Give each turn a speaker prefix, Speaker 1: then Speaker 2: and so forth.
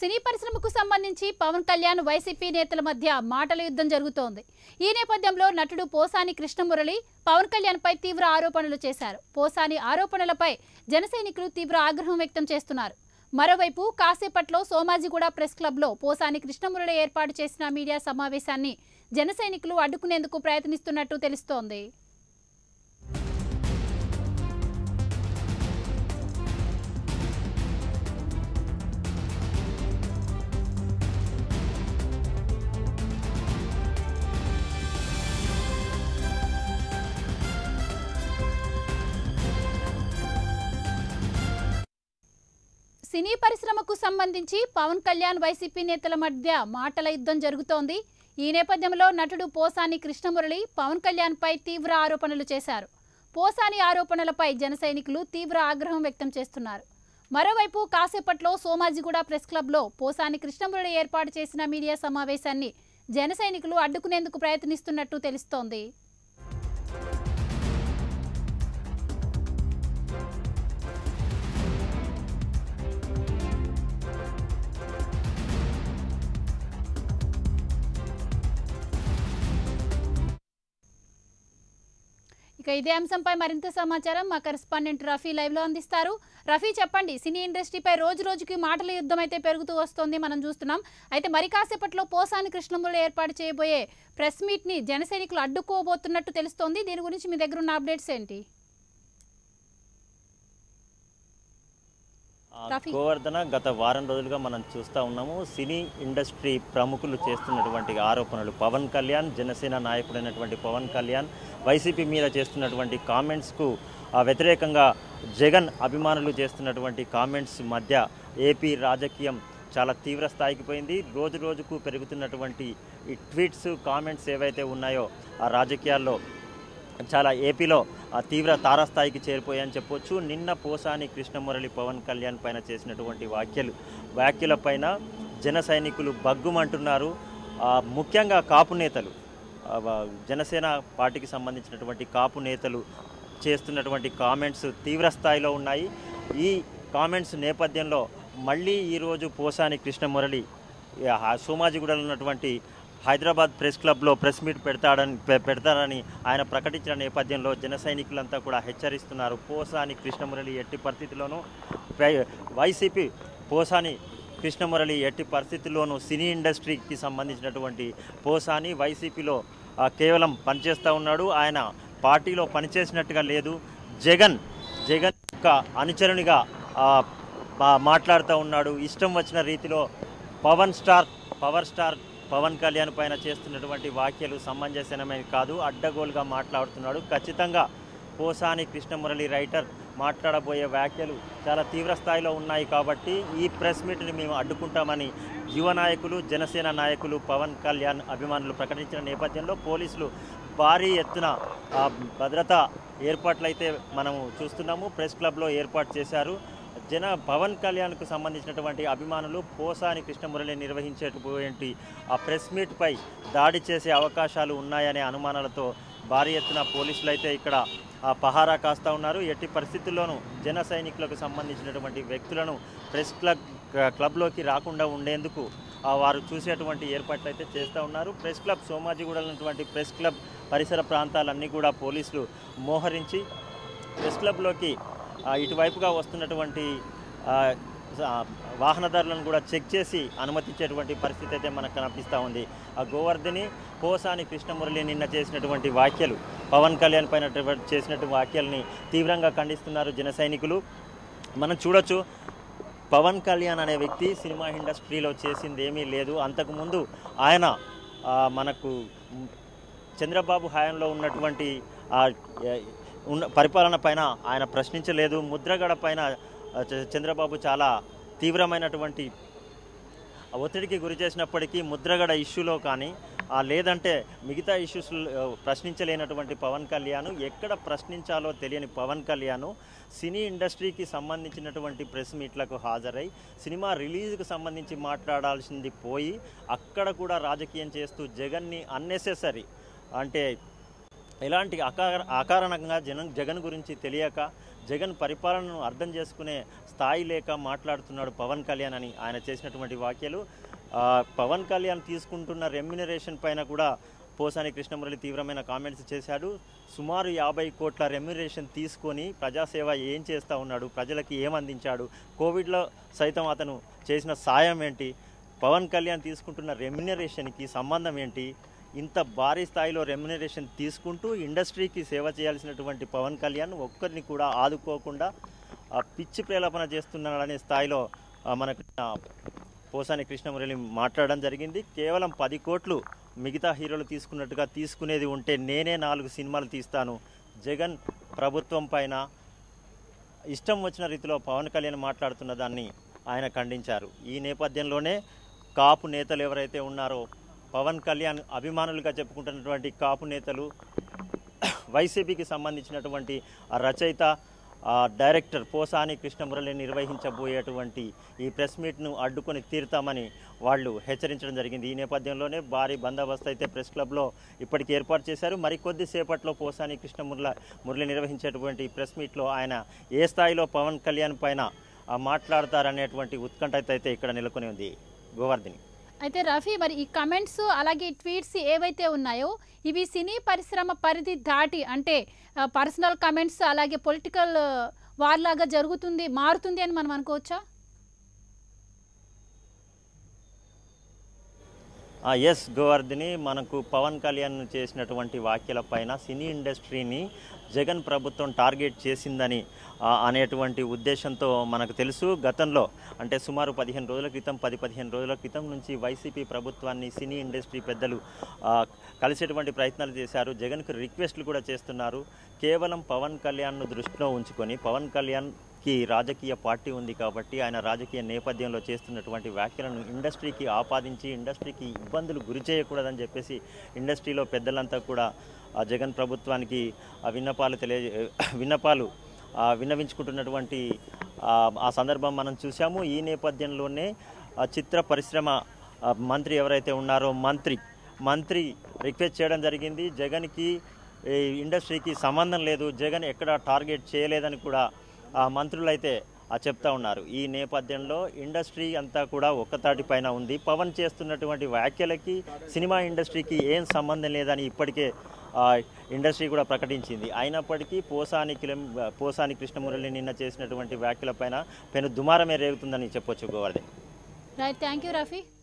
Speaker 1: సినీ పరిశ్రమకు సంబంధించి పవన్ కళ్యాణ్ వైసీపీ నేతల మధ్య మాటల యుద్ధం జరుగుతోంది ఈ నేపథ్యంలో నటుడు పోసాని కృష్ణమురళి పవన్ కళ్యాణ్ పై తీవ్ర ఆరోపణలు చేశారు పోసాని ఆరోపణలపై జనసైనికులు తీవ్ర ఆగ్రహం వ్యక్తం చేస్తున్నారు మరోవైపు కాసేపట్లో సోమాజిగూడ ప్రెస్ క్లబ్లో పోసాని కృష్ణమురళి ఏర్పాటు చేసిన మీడియా సమావేశాన్ని జనసైనికులు అడ్డుకునేందుకు ప్రయత్నిస్తున్నట్టు తెలుస్తోంది సినీ పరిశ్రమకు సంబంధించి పవన్ కళ్యాణ్ వైసీపీ నేతల మధ్య మాటల యుద్ధం జరుగుతోంది ఈ నేపథ్యంలో నటుడు పోసాని కృష్ణమురళి పవన్ కళ్యాణ్ పై తీవ్ర ఆరోపణలు చేశారు పోసాని ఆరోపణలపై జన సైనికులు తీవ్ర ఆగ్రహం వ్యక్తం చేస్తున్నారు మరోవైపు కాసేపట్లో సోమాజిగూడ ప్రెస్ క్లబ్లో పోసాని కృష్ణమురళి ఏర్పాటు చేసిన మీడియా సమావేశాన్ని జన సైనికులు అడ్డుకునేందుకు ప్రయత్నిస్తున్నట్టు తెలుస్తోంది ఇక ఇదే అంశంపై మరింత సమాచారం మా కరెస్పాండెంట్ రఫీ లైవ్ లో అందిస్తారు రఫీ చెప్పండి సినీ ఇండస్ట్రీపై రోజు రోజుకి మాటల యుద్ధం అయితే పెరుగుతూ వస్తోంది మనం చూస్తున్నాం అయితే మరి కాసేపట్లో పోసాని కృష్ణములు ఏర్పాటు చేయబోయే ప్రెస్ మీట్ ని జన సైనికులు అడ్డుకోబోతున్నట్టు తెలుస్తోంది దీని గురించి మీ దగ్గర ఉన్న అప్డేట్స్ ఏంటి
Speaker 2: ఆ,
Speaker 1: రఫీ.
Speaker 2: గోవర్ధన గత వారం రోజులుగా మనం చూస్తూ ఉన్నాము సినీ ఇండస్ట్రీ ప్రముఖులు చేస్తున్నటువంటి ఆరోపణలు పవన్ కళ్యాణ్ జనసేన నాయకుడైనటువంటి పవన్ కళ్యాణ్ వైసీపీ మీద చేస్తున్నటువంటి కామెంట్స్కు ఆ, వ్యతిరేకంగా జగన్ అభిమానులు చేస్తున్నటువంటి కామెంట్స్ మధ్య ఏపీ రాజకీయం చాలా తీవ్ర స్థాయికి పోయింది రోజు రోజుకు పెరుగుతున్నటువంటి ఈ ట్వీట్స్ కామెంట్స్ ఏవైతే ఉన్నాయో ఆ రాజకీయాల్లో చాలా ఏపీలో ఆ తీవ్ర తారాస్థాయికి చేరిపోయాయని చెప్పొచ్చు నిన్న పోసాని కృష్ణమురళి పవన్ కళ్యాణ్ పైన చేసినటువంటి వ్యాఖ్యలు వ్యాఖ్యలపైన జన సైనికులు బగ్గుమంటున్నారు ఆ, ముఖ్యంగా కాపు నేతలు ఆ, వా- జనసేన పార్టీకి సంబంధించినటువంటి కాపు నేతలు చేస్తున్నటువంటి కామెంట్స్ తీవ్ర స్థాయిలో ఉన్నాయి ఈ కామెంట్స్ నేపథ్యంలో మళ్ళీ ఈరోజు పోసాని కృష్ణమురళి ఆ, సోమాజిగూడలో ఉన్నటువంటి హైదరాబాద్ ప్రెస్ క్లబ్లో ప్రెస్ మీట్ పెడతాడని పె- పెడతారని ఆయన ప్రకటించిన నేపథ్యంలో జన సైనికులంతా కూడా హెచ్చరిస్తున్నారు పోసాని కృష్ణమురళి ఎట్టి పరిస్థితిలోనూ వై- వైసీపీ పోసాని కృష్ణమురళి ఎట్టి పరిస్థితుల్లోనూ సినీ ఇండస్ట్రీకి సంబంధించినటువంటి పోసాని వైసీపీలో ఆ, కేవలం పనిచేస్తూ ఉన్నాడు ఆయన పార్టీలో పనిచేసినట్టుగా లేదు జగన్ జగన్ యొక్క అనుచరునిగా ఆ, మా- మాట్లాడుతూ ఉన్నాడు ఇష్టం వచ్చిన రీతిలో Pawan star power star Pawan Kalyan పైన చేస్తున్నటువంటి వ్యాఖ్యలు సమంజసనమే కాదు అడ్డగోలుగా మాట్లాడుతున్నాడు ఖచ్చితంగా పోసాని కృష్ణమురళి రైటర్ మాట్లాడబోయే వ్యాఖ్యలు చాలా తీవ్ర స్థాయిలో ఉన్నాయి కాబట్టి ఈ ప్రెస్ మీట్ని మేము అడ్డుకుంటామని యువ నాయకులు జనసేన నాయకులు పవన్ కళ్యాణ్ అభిమానులు ప్రకటించిన నేపథ్యంలో పోలీసులు భారీ ఎత్తున ఆ, భద్రతా ఏర్పాట్లయితే మనము చూస్తున్నాము ప్రెస్ క్లబ్లో ఏర్పాటు చేశారు జన పవన్ కళ్యాణ్కు సంబంధించినటువంటి అభిమానులు పోసాని కృష్ణమురళి నిర్వహించేటువంటి ఆ ప్రెస్ మీట్పై దాడి చేసే అవకాశాలు ఉన్నాయనే అనుమానాలతో భారీ ఎత్తున పోలీసులు అయితే ఇక్కడ ఆ, పహారా కాస్తా ఉన్నారు ఎట్టి పరిస్థితుల్లోనూ జన సైనికులకు సంబంధించినటువంటి వ్యక్తులను ప్రెస్ క్లబ్ క్లబ్లోకి రాకుండా ఉండేందుకు ఆ, వారు చూసేటువంటి ఏర్పాట్లు అయితే చేస్తూ ఉన్నారు ప్రెస్ క్లబ్ సోమాజిగూడలో ఉన్నటువంటి ప్రెస్ క్లబ్ పరిసర ప్రాంతాలన్నీ కూడా పోలీసులు మోహరించి ప్రెస్ క్లబ్లోకి ఆ, ఇటువైపుగా వస్తున్నటువంటి ఆ, ఆ, వాహనదారులను కూడా చెక్ చేసి అనుమతించేటువంటి పరిస్థితి అయితే మనకు కనిపిస్తూ ఉంది ఆ గోవర్ధని పోసాని కృష్ణమురళి నిన్న చేసినటువంటి వ్యాఖ్యలు పవన్ కళ్యాణ్ పైన చేసినటువంటి వ్యాఖ్యల్ని తీవ్రంగా ఖండిస్తున్నారు జన సైనికులు మనం చూడొచ్చు పవన్ కళ్యాణ్ అనే వ్యక్తి సినిమా ఇండస్ట్రీలో చేసింది ఏమీ లేదు అంతకుముందు ఆయన ఆ, మనకు మ్, చంద్రబాబు హయాంలో ఉన్నటువంటి ఆ, ఎ- ఉన్న పరిపాలన పైన ఆయన ప్రశ్నించలేదు ముద్రగడ పైన ఆ, చ- చంద్రబాబు చాలా తీవ్రమైనటువంటి ఒత్తిడికి గురి చేసినప్పటికీ ముద్రగడ ఇష్యూలో కానీ ఆ, లేదంటే మిగతా ఇష్యూస్ ప్రశ్నించలేనటువంటి పవన్ కళ్యాణ్ ఎక్కడ ప్రశ్నించాలో తెలియని పవన్ కళ్యాణ్ సినీ ఇండస్ట్రీకి సంబంధించినటువంటి ప్రెస్ మీట్లకు హాజరై సినిమా రిలీజ్కు సంబంధించి మాట్లాడాల్సింది పోయి అక్కడ కూడా రాజకీయం చేస్తూ జగన్ని అన్నెసెసరీ అంటే ఎలాంటి అకార అకారణంగా జనం జగన్ గురించి తెలియక జగన్ పరిపాలనను అర్థం చేసుకునే స్థాయి లేక మాట్లాడుతున్నాడు పవన్ కళ్యాణ్ అని ఆయన చేసినటువంటి వ్యాఖ్యలు ఆ, పవన్ కళ్యాణ్ తీసుకుంటున్న రెమ్యునరేషన్ పైన కూడా పోసాని కృష్ణమురళి తీవ్రమైన కామెంట్స్ చేశాడు సుమారు యాభై కోట్ల రెమ్యునరేషన్ తీసుకొని ప్రజాసేవ ఏం చేస్తూ ఉన్నాడు ప్రజలకి ఏం అందించాడు కోవిడ్లో సైతం అతను చేసిన సాయం ఏంటి పవన్ కళ్యాణ్ తీసుకుంటున్న రెమ్యునరేషన్కి సంబంధం ఏంటి ఇంత భారీ స్థాయిలో రెమ్యునరేషన్ తీసుకుంటూ ఇండస్ట్రీకి సేవ చేయాల్సినటువంటి పవన్ కళ్యాణ్ ఒక్కరిని కూడా ఆదుకోకుండా ఆ పిచ్చి ప్రేలాపన చేస్తున్నాడనే స్థాయిలో ఆ, మనకు ఆ, పోసాని కృష్ణమురళి మాట్లాడడం జరిగింది కేవలం పది కోట్లు మిగతా హీరోలు తీసుకున్నట్టుగా తీసుకునేది ఉంటే నేనే నాలుగు సినిమాలు తీస్తాను జగన్ ప్రభుత్వం పైన ఇష్టం వచ్చిన రీతిలో పవన్ కళ్యాణ్ మాట్లాడుతున్న దాన్ని ఆయన ఖండించారు ఈ నేపథ్యంలోనే కాపు నేతలు ఎవరైతే ఉన్నారో పవన్ కళ్యాణ్ అభిమానులుగా చెప్పుకుంటున్నటువంటి కాపు నేతలు వైసీపీకి సంబంధించినటువంటి ఆ రచయిత ఆ డైరెక్టర్ పోసాని కృష్ణమురళి నిర్వహించబోయేటువంటి ఈ ప్రెస్ మీట్ను అడ్డుకొని తీరుతామని వాళ్ళు హెచ్చరించడం జరిగింది ఈ నేపథ్యంలోనే భారీ బందోబస్తు అయితే ప్రెస్ క్లబ్లో ఇప్పటికి ఏర్పాటు చేశారు మరి కొద్దిసేపట్లో పోసాని కృష్ణమురళ మురళి నిర్వహించేటువంటి ప్రెస్ మీట్లో ఆయన ఏ స్థాయిలో పవన్ కళ్యాణ్ పైన ఆ, మాట్లాడతారనేటువంటి ఉత్కంఠ అయితే ఇక్కడ నెలకొని ఉంది గోవర్ధిని
Speaker 1: అయితే రఫీ మరి ఈ కమెంట్స్ అలాగే ట్వీట్స్ ఏవైతే ఉన్నాయో ఇవి సినీ పరిశ్రమ పరిధి దాటి అంటే పర్సనల్ కమెంట్స్ అలాగే పొలిటికల్ వార్ లాగా జరుగుతుంది మారుతుంది అని మనం అనుకోవచ్చా
Speaker 2: ఎస్ గోవర్ధిని మనకు పవన్ కళ్యాణ్ చేసినటువంటి వ్యాఖ్యల పైన సినీ ఇండస్ట్రీని జగన్ ప్రభుత్వం టార్గెట్ చేసిందని ఆ, అనేటువంటి ఉద్దేశంతో మనకు తెలుసు గతంలో అంటే సుమారు పదిహేను రోజుల క్రితం పది పదిహేను రోజుల క్రితం నుంచి వైసీపీ ప్రభుత్వాన్ని సినీ ఇండస్ట్రీ పెద్దలు ఆ, కలిసేటువంటి ప్రయత్నాలు చేశారు జగన్కు రిక్వెస్ట్లు కూడా చేస్తున్నారు కేవలం పవన్ కళ్యాణ్ను దృష్టిలో ఉంచుకొని పవన్ కళ్యాణ్ కి రాజకీయ పార్టీ ఉంది కాబట్టి ఆయన రాజకీయ నేపథ్యంలో చేస్తున్నటువంటి వ్యాఖ్యలను ఇండస్ట్రీకి ఆపాదించి ఇండస్ట్రీకి ఇబ్బందులు గురి చేయకూడదని చెప్పేసి ఇండస్ట్రీలో పెద్దలంతా కూడా ఆ జగన్ ప్రభుత్వానికి ఆ విన్నపాలు తెలియ విన్నపాలు ఆ విన్నవించుకుంటున్నటువంటి ఆ, ఆ సందర్భం మనం చూసాము ఈ నేపథ్యంలోనే ఆ చిత్ర పరిశ్రమ ఆ, మంత్రి ఎవరైతే ఉన్నారో మంత్రి మంత్రి రిక్వెస్ట్ చేయడం జరిగింది జగన్కి ఈ ఇండస్ట్రీకి సంబంధం లేదు జగన్ ఎక్కడ టార్గెట్ చేయలేదని కూడా ఆ మంత్రులు అయితే ఆ చెప్తా ఉన్నారు ఈ నేపథ్యంలో ఇండస్ట్రీ అంతా కూడా ఒక్కతాటి పైన ఉంది పవన్ చేస్తున్నటువంటి వ్యాఖ్యలకి సినిమా ఇండస్ట్రీకి ఏం సంబంధం లేదని ఇప్పటికే ఆ, ఇండస్ట్రీ కూడా ప్రకటించింది అయినప్పటికీ పోసాని కిలం పోసాని కృష్ణమురళి నిన్న చేసినటువంటి వ్యాఖ్యలపైన పెను దుమారమే రేగుతుందని చెప్పొచ్చు Govardhan
Speaker 1: right thank you Rafi